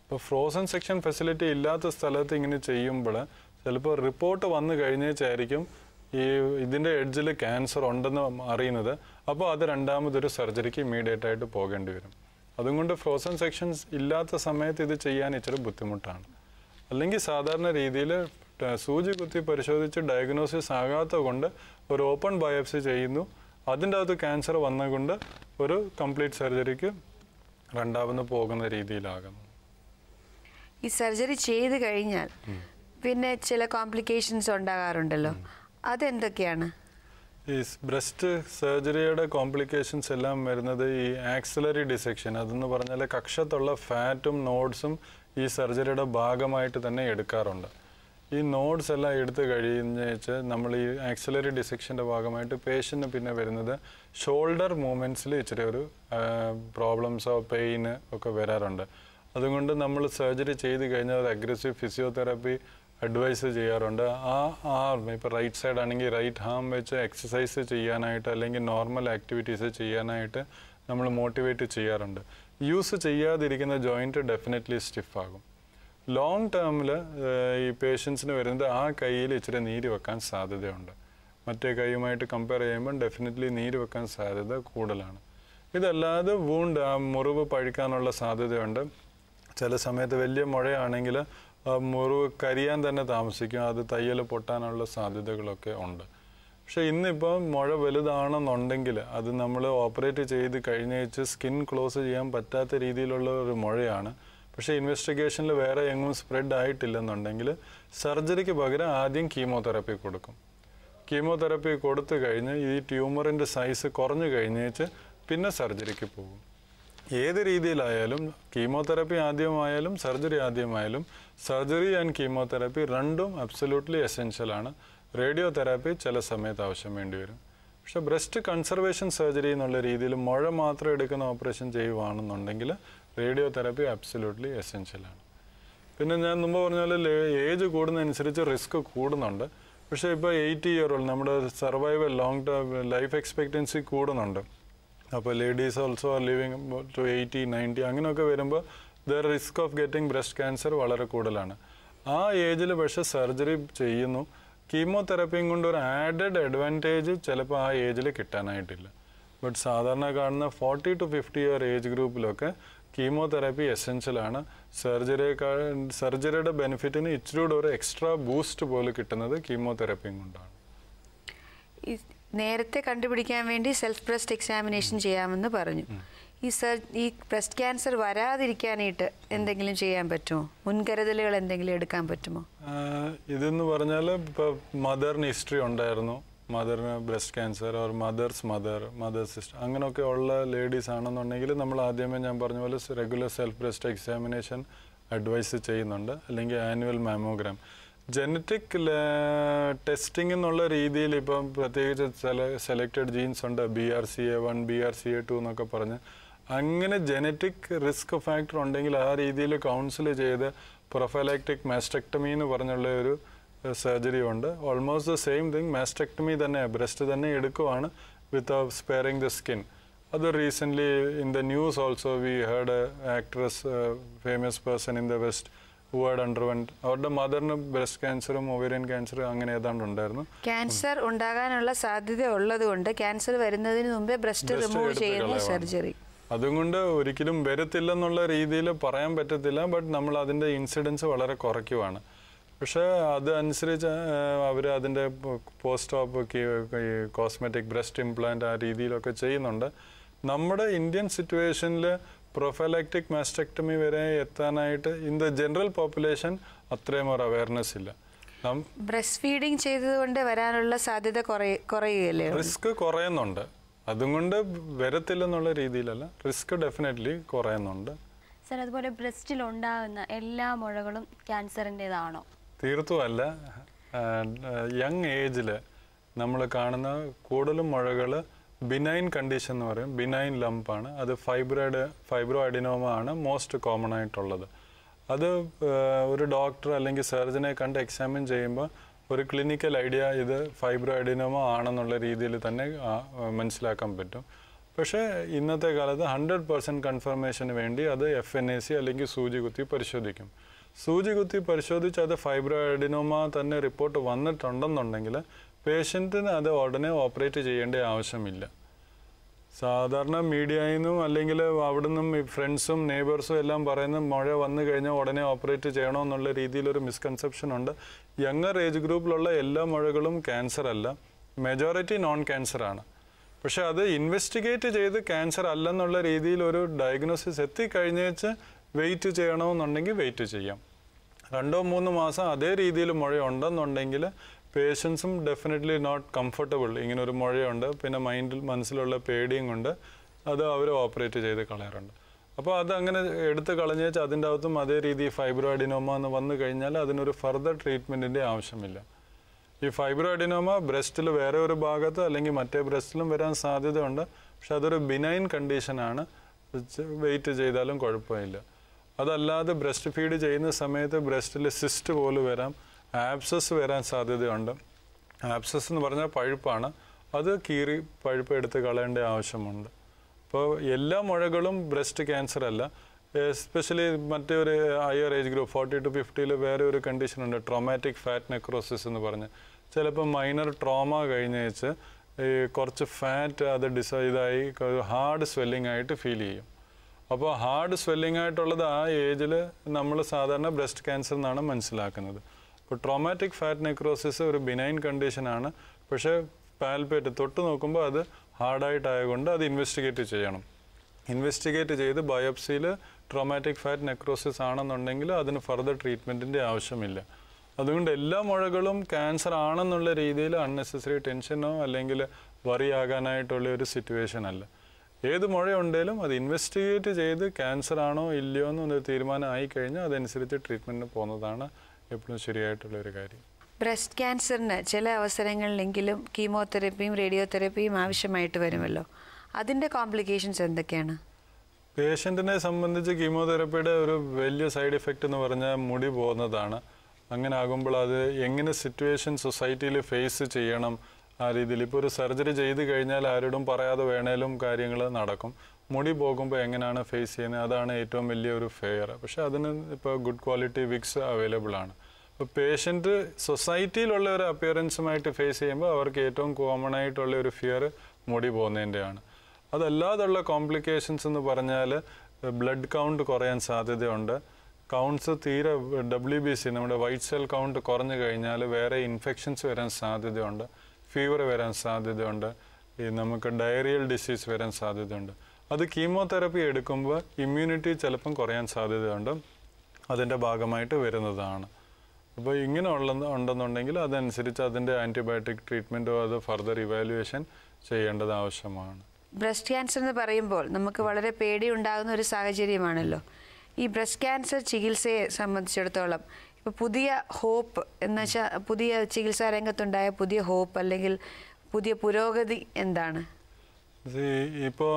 ഇപ്പോൾ ഫ്രോസൺ സെക്ഷൻ ഫെസിലിറ്റി ഇല്ലാത്ത സ്ഥലത്ത് ഇങ്ങനെ ചെയ്യുമ്പോൾ ചിലപ്പോൾ റിപ്പോർട്ട് വന്നു കഴിഞ്ഞേച്ചായിരിക്കും ഈ ഇതിൻ്റെ എഡ്ജിൽ ക്യാൻസർ ഉണ്ടെന്ന് അറിയുന്നത് അപ്പോൾ അത് രണ്ടാമതൊരു സർജറിക്ക് ഇമ്മീഡിയറ്റ് ആയിട്ട് പോകേണ്ടി വരും അതുകൊണ്ട് ഫ്രോസൺ സെക്ഷൻസ് ഇല്ലാത്ത സമയത്ത് ഇത് ചെയ്യാൻ ഇച്ചിരി ബുദ്ധിമുട്ടാണ് അല്ലെങ്കിൽ സാധാരണ രീതിയിൽ സൂചി കുത്തി പരിശോധിച്ച് ഡയഗ്നോസിസ് ആകാത്ത കൊണ്ട് ഒരു ഓപ്പൺ ബയോപ്സി ചെയ്യുന്നു അതിൻ്റെ അകത്ത് ക്യാൻസർ വന്നുകൊണ്ട് ഒരു കംപ്ലീറ്റ് സർജറിക്ക് രണ്ടാമത് പോകുന്ന രീതിയിലാകുന്നു ഈ സർജറി ചെയ്ത് കഴിഞ്ഞാൽ പിന്നെ ചില കോംപ്ലിക്കേഷൻസ് ഉണ്ടാകാറുണ്ടല്ലോ അതെന്തൊക്കെയാണ് ഈ ബ്രസ്റ്റ് സർജറിയുടെ കോംപ്ലിക്കേഷൻസ് എല്ലാം വരുന്നത് ഈ ആക്സിലറി ഡിസെക്ഷൻ അതെന്ന് പറഞ്ഞാൽ കക്ഷത്തുള്ള ഫാറ്റും നോഡ്സും ഈ സർജറിയുടെ ഭാഗമായിട്ട് തന്നെ എടുക്കാറുണ്ട് ഈ നോഡ്സ് എല്ലാം എടുത്തു കഴിഞ്ഞേച്ച് നമ്മൾ ഈ ആക്സിലറി ഡിസെക്ഷൻ്റെ ഭാഗമായിട്ട് പേഷ്യന് പിന്നെ വരുന്നത് ഷോൾഡർ മൂവ്മെൻറ്റ്സിൽ ഇച്ചിരി ഒരു പ്രോബ്ലംസോ പെയിന് ഒക്കെ വരാറുണ്ട് അതുകൊണ്ട് നമ്മൾ സർജറി ചെയ്ത് കഴിഞ്ഞാൽ ഒരു അഗ്രസീവ് ഫിസിയോതെറാപ്പി അഡ്വൈസ് ചെയ്യാറുണ്ട് ആ ആർം ഇപ്പോൾ റൈറ്റ് സൈഡ് ആണെങ്കിൽ റൈറ്റ് ഹാം വെച്ച് എക്സസൈസ് ചെയ്യാനായിട്ട് അല്ലെങ്കിൽ നോർമൽ ആക്ടിവിറ്റീസ് ചെയ്യാനായിട്ട് നമ്മൾ മോട്ടിവേറ്റ് ചെയ്യാറുണ്ട് യൂസ് ചെയ്യാതിരിക്കുന്ന ജോയിൻറ്റ് ഡെഫിനറ്റ്ലി സ്റ്റിഫ് ആകും ലോങ് ടേമിൽ ഈ പേഷ്യൻസിന് വരുന്നത് ആ കയ്യിൽ ഇച്ചിരി നീര് വെക്കാൻ സാധ്യതയുണ്ട് മറ്റേ കൈയുമായിട്ട് കമ്പയർ ചെയ്യുമ്പോൾ ഡെഫിനറ്റ്ലി നീര് വെക്കാൻ സാധ്യത കൂടുതലാണ് ഇതല്ലാതെ വൂണ്ട് ആ മുറിവ് പഴുക്കാനുള്ള സാധ്യതയുണ്ട് ചില സമയത്ത് വലിയ മുഴയാണെങ്കിൽ ആ മുറിവ് കരിയാൻ തന്നെ താമസിക്കും അത് തയ്യൽ പൊട്ടാനുള്ള സാധ്യതകളൊക്കെ ഉണ്ട് പക്ഷേ ഇന്നിപ്പോൾ മുഴ വലുതാണെന്നുണ്ടെങ്കിൽ അത് നമ്മൾ ഓപ്പറേറ്റ് ചെയ്ത് കഴിഞ്ഞേച്ച് സ്കിൻ ക്ലോസ് ചെയ്യാൻ പറ്റാത്ത രീതിയിലുള്ള ഒരു മുഴയാണ് പക്ഷേ ഇൻവെസ്റ്റിഗേഷനിൽ വേറെ എങ്ങും സ്പ്രെഡ് ആയിട്ടില്ലെന്നുണ്ടെങ്കിൽ സർജറിക്ക് പകരം ആദ്യം കീമോതെറാപ്പി കൊടുക്കും കീമോതെറാപ്പി കൊടുത്തു കഴിഞ്ഞ് ഈ ട്യൂമറിൻ്റെ സൈസ് കുറഞ്ഞു കഴിഞ്ഞേച്ച് പിന്നെ സർജറിക്ക് പോകും ഏത് രീതിയിലായാലും കീമോതെറാപ്പി ആദ്യമായാലും സർജറി ആദ്യമായാലും സർജറി ആൻഡ് കീമോതെറാപ്പി രണ്ടും അബ്സല്യൂട്ട്ലി എസെൻഷ്യൽ ആണ് റേഡിയോ തെറാപ്പി ചില സമയത്ത് ആവശ്യം വേണ്ടി വരും പക്ഷേ ബ്രസ്റ്റ് കൺസർവേഷൻ സർജറി എന്നുള്ള രീതിയിൽ മുഴ മാത്രം എടുക്കുന്ന ഓപ്പറേഷൻ ചെയ്യുവാണെന്നുണ്ടെങ്കിൽ റേഡിയോ തെറാപ്പി അബ്സല്യൂട്ട്ലി എസെൻഷ്യൽ ആണ് പിന്നെ ഞാൻ മുമ്പ് പറഞ്ഞ പോലെ ഏജ് കൂടുന്നതനുസരിച്ച് റിസ്ക് കൂടുന്നുണ്ട് പക്ഷേ ഇപ്പോൾ എയ്റ്റി ഇയർ ഓൾഡ് നമ്മുടെ survival long term life expectancy കൂടുന്നുണ്ട് അപ്പോൾ ladies also are living to eighty ninety അങ്ങനെയൊക്കെ വരുമ്പോൾ the risk of getting breast cancer വളരെ കൂടുതലാണ് ആ ഏജിൽ പക്ഷേ സർജറി ചെയ്യുന്നു കീമോതെറാപ്പിയും കൊണ്ട് ഒരു ആഡഡ് അഡ്വാൻറ്റേജ് ചിലപ്പോൾ ആ ഏജിൽ കിട്ടാനായിട്ടില്ല ബട്ട് സാധാരണ കാണുന്ന forty to fifty year age ഗ്രൂപ്പിലൊക്കെ കീമോതെറാപ്പി എസെൻഷ്യലാണ് സർജറിയേക്കാൾ സർജറിയുടെ ബെനിഫിറ്റിന് ഇച്ചിരി കൂടെ ഒരു എക്സ്ട്രാ ബൂസ്റ്റ് പോലെ കിട്ടുന്നത് കീമോതെറാപ്പിയും കൊണ്ടാണ് ഈ നേരത്തെ കണ്ടുപിടിക്കാൻ വേണ്ടി സെൽഫ് ബ്രസ്റ്റ് എക്സാമിനേഷൻ ചെയ്യാമെന്ന് പറഞ്ഞു ഈ സർ ഈ ബ്രസ്റ്റ് ക്യാൻസർ വരാതിരിക്കാനായിട്ട് എന്തെങ്കിലും ചെയ്യാൻ പറ്റുമോ മുൻകരുതലുകൾ എന്തെങ്കിലും എടുക്കാൻ പറ്റുമോ ആഹ് ഇതെന്ന് പറഞ്ഞാൽ ഇപ്പോൾ മദറിന് ഹിസ്റ്ററി ഉണ്ടായിരുന്നു മദറിന് breast cancer or mother's mother mother's sister അങ്ങനെയൊക്കെ ഉള്ള ലേഡീസ് ആണെന്നുണ്ടെങ്കിൽ നമ്മൾ ആദ്യമേ ഞാൻ പറഞ്ഞ പോലെ regular self breast examination advise ചെയ്യുന്നുണ്ട് അല്ലെങ്കിൽ ആനുവൽ മാമോഗ്രാം ജനറ്റിക് ടെസ്റ്റിംഗ് എന്നുള്ള രീതിയിൽ ഇപ്പം പ്രത്യേകിച്ച് ചില സെലക്റ്റഡ് ജീൻസ് ഉണ്ട് B R C A one B R C A two എന്നൊക്കെ പറഞ്ഞ് അങ്ങനെ ജനറ്റിക് റിസ്ക് ഫാക്ടർ ഉണ്ടെങ്കിൽ ആ രീതിയിൽ കൗൺസിൽ ചെയ്ത് പ്രൊഫൈലാക്റ്റിക് മാസ്റ്റക്ടമി എന്ന് പറഞ്ഞുള്ള ഒരു സർജറി ഉണ്ട് almost the same thing mastectomy തന്നെ ബ്രസ്റ്റ് തന്നെ എടുക്കുവാണ് വിത്ത് സ്പെയറിങ് ദ സ്കിൻ അത് recently in the news also we heard actress famous person in the west who had underwent അവരുടെ മദറിന് ബ്രസ്റ്റ് ക്യാൻസറും ഒവേറിയൻ ക്യാൻസറും അങ്ങനെ ഏതാണ്ട് ഉണ്ടായിരുന്നു ക്യാൻസർ ഉണ്ടാകാനുള്ള സാധ്യത ഉള്ളത് കൊണ്ട് ക്യാൻസർ വരുന്നതിന് മുമ്പേ ബ്രസ്റ്റ് Breast റിമൂവ് എടുത്ത് ചെയ്യുന്ന കളയണം. സർജറി അതുകൊണ്ട് ഒരിക്കലും വരത്തില്ലെന്നുള്ള രീതിയിൽ പറയാൻ പറ്റത്തില്ല ബട്ട് നമ്മൾ അതിൻ്റെ ഇൻസിഡൻസ് വളരെ കുറയ്ക്കുവാണ് പക്ഷേ അതനുസരിച്ച് അവർ അതിൻ്റെ post op cosmetic breast implant ആ രീതിയിലൊക്കെ ചെയ്യുന്നുണ്ട് നമ്മുടെ ഇന്ത്യൻ സിറ്റുവേഷനിൽ പ്രൊഫൈലാക്റ്റിക് മാസ്റ്റക്ടമി വരെ എത്താനായിട്ട് ഇൻ ദ ജനറൽ പോപ്പുലേഷൻ അത്രയും ഒരു അവയർനെസ് ഇല്ല നം- ബ്രസ്റ്റ് ഫീഡിങ് ചെയ്തതുകൊണ്ട് വരാനുള്ള സാധ്യത കുറയ- കുറയുകയല്ലേ ഉള്ളൂ? റിസ്ക് കുറയുന്നുണ്ട് അതുകൊണ്ട് വരത്തില്ലെന്നുള്ള രീതിയിലല്ല റിസ്ക് ഡെഫിനറ്റ്ലി കുറയുന്നുണ്ട് സർ അതുപോലെ ബ്രസ്റ്റിൽ ഉണ്ടാകുന്ന എല്ലാ മുഴകളും ക്യാൻസറിൻ്റെതാണോ തീർത്തുമല്ല യങ് ഏജിൽ നമ്മൾ കാണുന്ന കൂടുതലും മുഴകൾ ബിനൈൻ കണ്ടീഷൻ എന്ന് പറയും ബിനൈൻ ലംപാണ് അത് ഫൈബ്രോയിഡ് ഫൈബ്രോ അഡിനോമ ആണ് മോസ്റ്റ് കോമൺ ആയിട്ടുള്ളത് അത് ആ, ഒരു ഡോക്ടർ അല്ലെങ്കിൽ സർജനെ കണ്ട് എക്സാമിൻ ചെയ്യുമ്പോൾ ഒരു ക്ലിനിക്കൽ ഐഡിയ ഇത് ഫൈബ്രോ അഡിനോമ ആണെന്നുള്ള രീതിയിൽ തന്നെ ആ, മനസ്സിലാക്കാൻ പറ്റും പക്ഷേ ഇന്നത്തെ കാലത്ത് ഹൺഡ്രഡ് പെർസെൻറ്റ് കൺഫർമേഷന് വേണ്ടി അത് എഫ് എൻ എ സി അല്ലെങ്കിൽ സൂചി കുത്തി പരിശോധിക്കും സൂചി കുത്തി പരിശോധിച്ച് അത് ഫൈബ്രോയിഡിനോമ തന്നെ റിപ്പോർട്ട് വന്നിട്ടുണ്ടെന്നുണ്ടെങ്കിൽ പേഷ്യൻറ്റിന് അത് ഉടനെ ഓപ്പറേറ്റ് ചെയ്യേണ്ട ആവശ്യമില്ല സാധാരണ മീഡിയയിൽ നിന്നും അല്ലെങ്കിൽ അവിടെ നിന്നും ഈ ഫ്രണ്ട്സും നെയ്ബേഴ്സും എല്ലാം പറയുന്ന മഴ വന്നു കഴിഞ്ഞാൽ ഉടനെ ഓപ്പറേറ്റ് ചെയ്യണമെന്നുള്ള രീതിയിലൊരു മിസ്കൺസെപ്ഷൻ ഉണ്ട് യങ്ങർ ഏജ് ഗ്രൂപ്പിലുള്ള എല്ലാ മുഴകളും ക്യാൻസർ അല്ല മെജോറിറ്റി നോൺ ക്യാൻസർ ആണ് പക്ഷെ അത് ഇൻവെസ്റ്റിഗേറ്റ് ചെയ്ത് ക്യാൻസർ അല്ലെന്നുള്ള രീതിയിൽ ഒരു ഡയഗ്നോസിസ് എത്തിക്കഴിഞ്ഞേച്ച് വെയിറ്റ് ചെയ്യണമെന്നുണ്ടെങ്കിൽ വെയിറ്റ് ചെയ്യാം രണ്ടോ മൂന്നോ മാസം അതേ രീതിയിൽ മുഴ ഉണ്ടെന്നുണ്ടെങ്കിൽ പേഷ്യൻസും ഡെഫിനറ്റ്ലി നോട്ട് കംഫർട്ടബിൾ ഇങ്ങനെ ഒരു മുഴയുണ്ട് പിന്നെ മൈൻഡിൽ മനസ്സിലുള്ള പേടിയും കൊണ്ട് അത് അവർ ഓപ്പറേറ്റ് ചെയ്ത് കളയാറുണ്ട് അപ്പോൾ അത് അങ്ങനെ എടുത്ത് കളഞ്ഞേച്ച് അതിൻ്റെ അകത്തും അതേ രീതി ഫൈബ്രോയിഡിനോമ എന്ന് വന്നു കഴിഞ്ഞാൽ അതിനൊരു ഫർദർ ട്രീറ്റ്മെൻറ്റിൻ്റെ ആവശ്യമില്ല ഈ ഫൈബ്രോയിഡിനോമ ബ്രസ്റ്റിൽ വേറെ ഒരു ഭാഗത്ത് അല്ലെങ്കിൽ മറ്റേ ബ്രസ്റ്റിലും വരാൻ സാധ്യതയുണ്ട് പക്ഷെ അതൊരു ബിനൈൻ കണ്ടീഷനാണ് വെയിറ്റ് ചെയ്താലും കുഴപ്പമില്ല അതല്ലാതെ ബ്രസ്റ്റ് ഫീഡ് ചെയ്യുന്ന സമയത്ത് ബ്രസ്റ്റിൽ സിസ്റ്റ് പോലും വരാം ആപ്സസ് വരാൻ സാധ്യതയുണ്ട് ആപ്സസ് എന്ന് പറഞ്ഞാൽ പഴുപ്പാണ് അത് കീറി പഴുപ്പ് എടുത്ത് കളയേണ്ട ആവശ്യമുണ്ട് അപ്പോൾ എല്ലാ മുഴകളും ബ്രസ്റ്റ് ക്യാൻസർ അല്ല എസ്പെഷ്യലി മറ്റേ ഒരു higher age group forty to ഫിഫ്റ്റിയിൽ വേറെ ഒരു കണ്ടീഷൻ ഉണ്ട് ട്രോമാറ്റിക് ഫാറ്റ് നെക്രോസിസ് എന്ന് പറഞ്ഞ് ചിലപ്പോൾ മൈനർ ട്രോമ കഴിഞ്ഞേച്ച് ഈ കുറച്ച് ഫാറ്റ് അത് ഡിസൈ ഇതായി ഹാർഡ് സ്വെല്ലിംഗ് ആയിട്ട് ഫീൽ ചെയ്യും അപ്പോൾ ഹാർഡ് സ്വെല്ലിംഗ് ആയിട്ടുള്ളത് ആ ഏജിൽ നമ്മൾ സാധാരണ ബ്രസ്റ്റ് ക്യാൻസർ എന്നാണ് മനസ്സിലാക്കുന്നത് അപ്പോൾ ട്രോമാറ്റിക് ഫാറ്റ് നെക്രോസിസ് ഒരു ബിനൈൻ കണ്ടീഷനാണ് പക്ഷേ പാൽപേറ്റ് തൊട്ട് നോക്കുമ്പോൾ അത് ഹാർഡായിട്ടായതുകൊണ്ട് അത് ഇൻവെസ്റ്റിഗേറ്റ് ചെയ്യണം ഇൻവെസ്റ്റിഗേറ്റ് ചെയ്ത് ബയോപ്സിയിൽ ട്രോമാറ്റിക് ഫാറ്റ് നെക്രോസിസ് ആണെന്നുണ്ടെങ്കിൽ അതിന് ഫർദർ ട്രീറ്റ്മെൻറ്റിൻ്റെ ആവശ്യമില്ല അതുകൊണ്ട് എല്ലാ മുഴകളും ക്യാൻസർ ആണെന്നുള്ള രീതിയിൽ അൺനെസസറി ടെൻഷനോ അല്ലെങ്കിൽ വറി ആകാനായിട്ടുള്ള ഒരു സിറ്റുവേഷൻ അല്ല ഏത് മുഴയുണ്ടെങ്കിലും അത് ഇൻവെസ്റ്റിഗേറ്റ് ചെയ്ത് ക്യാൻസർ ആണോ ഇല്ലയോ എന്നൊരു തീരുമാനം ആയി കഴിഞ്ഞാൽ അതനുസരിച്ച് ട്രീറ്റ്മെൻറ്റിന് പോകുന്നതാണ് എപ്പോഴും ശരിയായിട്ടുള്ള ഒരു കാര്യം ബ്രസ്റ്റ് ക്യാൻസറിന് ചില അവസരങ്ങളിലെങ്കിലും കീമോതെറപ്പിയും റേഡിയോതെറപ്പിയും ആവശ്യമായിട്ട് വരുമല്ലോ അതിൻ്റെ കോംപ്ലിക്കേഷൻസ് എന്തൊക്കെയാണ് പേഷ്യൻറ്റിനെ സംബന്ധിച്ച് കീമോതെറപ്പിയുടെ ഒരു വലിയ സൈഡ് ഇഫക്റ്റ് എന്ന് പറഞ്ഞാൽ മുടി പോകുന്നതാണ് അങ്ങനെ ആകുമ്പോൾ അത് എങ്ങനെ സിറ്റുവേഷൻ സൊസൈറ്റിയിൽ ഫേസ് ചെയ്യണം ആ രീതിയിൽ ഇപ്പോൾ ഒരു സർജറി ചെയ്ത് കഴിഞ്ഞാൽ ആരോടും പറയാതെ വേണേലും കാര്യങ്ങൾ നടക്കും മുടി പോകുമ്പോൾ എങ്ങനെയാണ് ഫേസ് ചെയ്യുന്നത് അതാണ് ഏറ്റവും വലിയ ഒരു ഫെയർ പക്ഷേ അതിന് ഇപ്പോൾ ഗുഡ് ക്വാളിറ്റി വിക്സ് അവൈലബിൾ ആണ് അപ്പോൾ പേഷ്യൻറ്റ് സൊസൈറ്റിയിലുള്ള ഒരു അപ്പിയറൻസുമായിട്ട് ഫേസ് ചെയ്യുമ്പോൾ അവർക്ക് ഏറ്റവും കോമൺ ആയിട്ടുള്ള ഒരു ഫിയർ മുടി പോകുന്നതിൻ്റെയാണ് അതല്ലാതുള്ള കോംപ്ലിക്കേഷൻസ് എന്ന് പറഞ്ഞാൽ ബ്ലഡ് കൗണ്ട് കുറയാൻ സാധ്യതയുണ്ട് കൗണ്ട്സ് തീരെ ഡബ്ല്യു ബി സി നമ്മുടെ വൈറ്റ് സെൽ കൗണ്ട് കുറഞ്ഞു കഴിഞ്ഞാൽ വേറെ ഇൻഫെക്ഷൻസ് വരാൻ സാധ്യതയുണ്ട് ഫീവർ വരാൻ സാധ്യതയുണ്ട് ഈ നമുക്ക് ഡയറിയൽ ഡിസീസ് വരാൻ സാധ്യതയുണ്ട് അത് കീമോതെറപ്പി എടുക്കുമ്പോൾ ഇമ്മ്യൂണിറ്റി ചിലപ്പം കുറയാൻ സാധ്യതയുണ്ട് അതിൻ്റെ ഭാഗമായിട്ട് വരുന്നതാണ് അപ്പോൾ ഇങ്ങനെ ഉള്ള ഉണ്ടെന്നുണ്ടെങ്കിൽ അതനുസരിച്ച് അതിൻ്റെ ആൻറ്റിബയോട്ടിക് ട്രീറ്റ്മെൻറ്റോ അത് ഫർദർ ഇവാലുവേഷൻ ചെയ്യേണ്ടത് ആവശ്യമാണ് ബ്രസ്റ്റ് ക്യാൻസർ എന്ന് പറയുമ്പോൾ നമുക്ക് വളരെ പേടി ഉണ്ടാകുന്ന ഒരു സാഹചര്യമാണല്ലോ ഈ ബ്രസ്റ്റ് ക്യാൻസർ ചികിത്സയെ സംബന്ധിച്ചിടത്തോളം ഇപ്പോൾ പുതിയ ഹോപ്പ് എന്ന് വെച്ചാൽ പുതിയ ചികിത്സാ രംഗത്തുണ്ടായ പുതിയ ഹോപ്പ് അല്ലെങ്കിൽ പുതിയ പുരോഗതി എന്താണ് ഇപ്പോൾ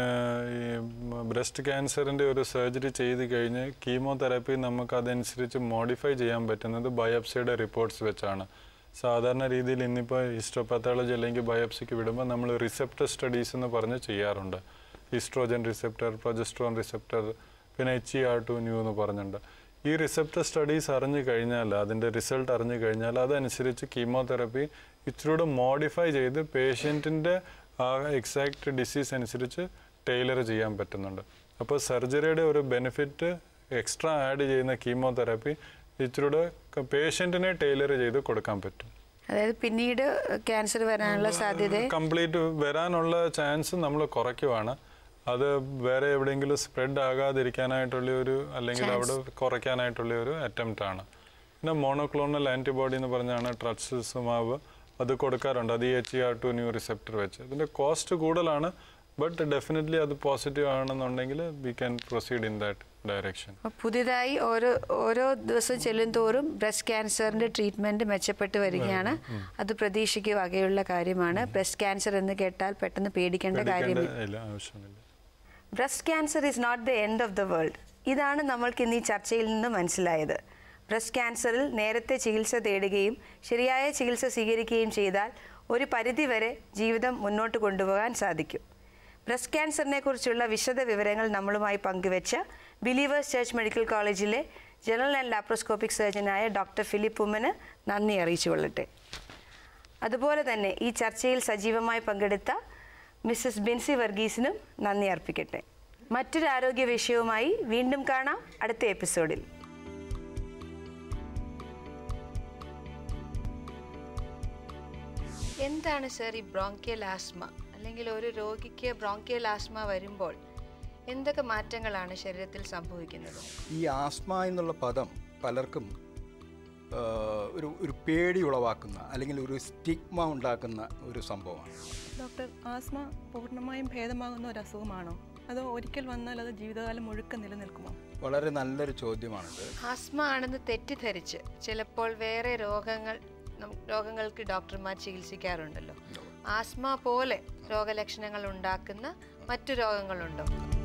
ഈ ബ്രസ്റ്റ് ക്യാൻസറിൻ്റെ ഒരു സർജറി ചെയ്ത് കഴിഞ്ഞ് കീമോതെറാപ്പി നമുക്ക് അതനുസരിച്ച് മോഡിഫൈ ചെയ്യാൻ പറ്റുന്നത് ബയോപ്സിയുടെ റിപ്പോർട്ട്സ് വെച്ചാണ് സാധാരണ രീതിയിൽ ഇന്നിപ്പോൾ ഹിസ്റ്റോപാത്തോളജി അല്ലെങ്കിൽ ബയോപ്സിക്ക് വിടുമ്പോൾ നമ്മൾ റിസെപ്റ്റർ സ്റ്റഡീസ് എന്ന് പറഞ്ഞ് ചെയ്യാറുണ്ട് ഈസ്ട്രോജൻ റിസെപ്റ്റർ പ്രൊജസ്ട്രോൺ റിസെപ്റ്റർ പിന്നെ H E R two neu എന്ന് പറഞ്ഞിട്ടുണ്ട് ഈ റിസെപ്റ്റർ സ്റ്റഡീസ് അറിഞ്ഞു കഴിഞ്ഞാൽ അതിൻ്റെ റിസൾട്ട് അറിഞ്ഞു കഴിഞ്ഞാൽ അതനുസരിച്ച് കീമോതെറപ്പി ഇച്ചിരൂടെ മോഡിഫൈ ചെയ്ത് പേഷ്യൻറ്റിൻ്റെ ആ എക്സാക്ട് ഡിസീസ് അനുസരിച്ച് ടൈലർ ചെയ്യാൻ പറ്റുന്നുണ്ട് അപ്പോൾ സർജറിയുടെ ഒരു ബെനിഫിറ്റ് എക്സ്ട്രാ ആഡ് ചെയ്യുന്ന കീമോതെറാപ്പി ഇച്ചിരൂടെ പേഷ്യൻറ്റിനെ ടൈലർ ചെയ്ത് കൊടുക്കാൻ പറ്റും അതായത് പിന്നീട് ക്യാൻസർ വരാനുള്ള സാധ്യത കംപ്ലീറ്റ് വരാനുള്ള ചാൻസ് നമ്മൾ കുറയ്ക്കുവാണ് അത് വേറെ എവിടെയെങ്കിലും സ്പ്രെഡ് ആകാതിരിക്കാനായിട്ടുള്ള ഒരു അല്ലെങ്കിൽ അവിടെ കുറയ്ക്കാനായിട്ടുള്ള ഒരു അറ്റംപ്റ്റ് ആണ് പിന്നെ മോണോക്ലോണൽ ആൻറ്റിബോഡി എന്ന് പറഞ്ഞാണ് ട്രട്സുമാവ് അത് കൊടുക്കാറുണ്ട് അത് ഈ H E R two neu receptor വെച്ച് ഇതിൻ്റെ കോസ്റ്റ് കൂടുതലാണ് ബട്ട് ഡെഫിനറ്റ്ലി അത് പോസിറ്റീവ് ആണെന്നുണ്ടെങ്കിൽ we can proceed in that direction അപ്പോൾ പുതിയതായി ഓരോ ഓരോ ദിവസം ചെല്ലും തോറും ബ്രസ്റ്റ് ക്യാൻസറിന്റെ ട്രീറ്റ്മെന്റ് മെച്ചപ്പെട്ട് വരികയാണ് അത് പ്രതീക്ഷയ്ക്ക് വകയുള്ള കാര്യമാണ് ബ്രസ്റ്റ് ക്യാൻസർ എന്ന് കേട്ടാൽ പെട്ടെന്ന് പേടിക്കേണ്ട കാര്യമില്ല ഇല്ല ആവശ്യമില്ല breast cancer is not the end of the world ഇതാണ് നമ്മൾക്ക് ഇന്ന് ഈ ചർച്ചയിൽ നിന്ന് മനസ്സിലായത് ബ്രസ്റ്റ് ക്യാൻസറിൽ നേരത്തെ ചികിത്സ തേടുകയും ശരിയായ ചികിത്സ സ്വീകരിക്കുകയും ചെയ്താൽ ഒരു പരിധിവരെ ജീവിതം മുന്നോട്ട് കൊണ്ടുപോകാൻ സാധിക്കും ബ്രസ്റ്റ് ക്യാൻസറിനെ കുറിച്ചുള്ള വിശദ വിവരങ്ങൾ നമ്മളുമായി പങ്കുവെച്ച ബിലീവേഴ്സ് ചർച്ച് മെഡിക്കൽ കോളേജിലെ ജനറൽ ആൻഡ് ലാപ്രോസ്കോപ്പിക് സർജനായ ഡോക്ടർ ഫിലിപ്പ് ഉമ്മന് നന്ദി അറിയിച്ചുകൊള്ളട്ടെ അതുപോലെ തന്നെ ഈ ചർച്ചയിൽ സജീവമായി പങ്കെടുത്ത മിസ്സസ് ബിൻസി വർഗീസിനും നന്ദി അർപ്പിക്കട്ടെ മറ്റൊരു ആരോഗ്യ വിഷയവുമായി വീണ്ടും കാണാം അടുത്ത എപ്പിസോഡിൽ എന്താണ് സർ ഈ ബ്രോങ്കിയൽ ആസ്മ അല്ലെങ്കിൽ ഒരു രോഗിക്ക് ബ്രോങ്കിയൽ ആസ്മ വരുമ്പോൾ എന്തൊക്കെ മാറ്റങ്ങളാണ് ശരീരത്തിൽ സംഭവിക്കുന്നത് ഈ ആസ്മ എന്നുള്ള പദം പലർക്കും ആ, ഒരു ഒരു പേടി ഉളവാക്കുന്ന അല്ലെങ്കിൽ ഒരു സ്റ്റിഗ്മ ഉണ്ടാക്കുന്ന ഒരു സംഭവമാണ് ഡോക്ടർ ആസ്മ പൂർണ്ണമായും ഭേദമാകുന്ന ഒരു അസുഖമാണോ അതോ ഒരിക്കൽ വന്നാൽ അത് ജീവിതകാലം മുഴുക്ക നിലനിൽക്കുമോ വളരെ നല്ലൊരു ചോദ്യമാണിത് ആസ്മ ആണെന്ന് തെറ്റിദ്ധരിച്ച് ചിലപ്പോൾ വേറെ രോഗങ്ങൾ നം- രോഗങ്ങൾക്ക് ഡോക്ടർമാർ ചികിത്സിക്കാറുണ്ടല്ലോ ആസ്മ പോലെ രോഗലക്ഷണങ്ങൾ ഉണ്ടാക്കുന്ന മറ്റു രോഗങ്ങളുണ്ടോ